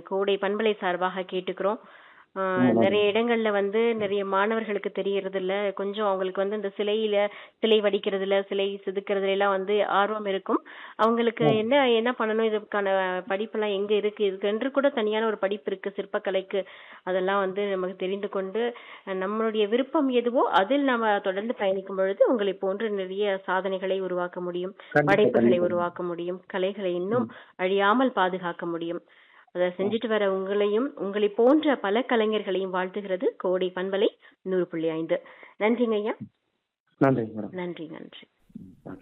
கோடை பண்பலை சார்பாக கேட்டுக்கிறோம் ஆஹ் நிறைய இடங்கள்ல வந்து நிறைய மாணவர்களுக்கு தெரியறது இல்ல கொஞ்சம் அவங்களுக்கு வந்து இந்த சிலையில சிலை வடிக்கிறதுல சிலை செதுக்குறதுல எல்லாம் வந்து ஆர்வம் இருக்கும் அவங்களுக்கு என்ன என்ன பண்ணணும் இதுக்கான படிப்பெல்லாம் எங்க இருக்கு இதுக்கு என்று கூட தனியான ஒரு படிப்பு இருக்கு சிற்பக்கலைக்கு அதெல்லாம் வந்து நமக்கு தெரிந்து கொண்டு அஹ் நம்மளுடைய விருப்பம் எதுவோ அதில் நாம தொடர்ந்து பயணிக்கும் பொழுது உங்களை போன்று நிறைய சாதனைகளை உருவாக்க முடியும் கண்டிப்பா, படைப்புகளை கண்டிப்பா. உருவாக்க முடியும் கலைகளை இன்னும் அழியாமல் பாதுகாக்க முடியும் அதை செஞ்சுட்டு வர உங்களையும் உங்களை போன்ற பல கலைஞர்களையும் வாழ்த்துகிறது கோடை பண்பலை நூறு புள்ளி ஐந்து நன்றிங்க ஐயா நன்றி மேடம் நன்றி நன்றி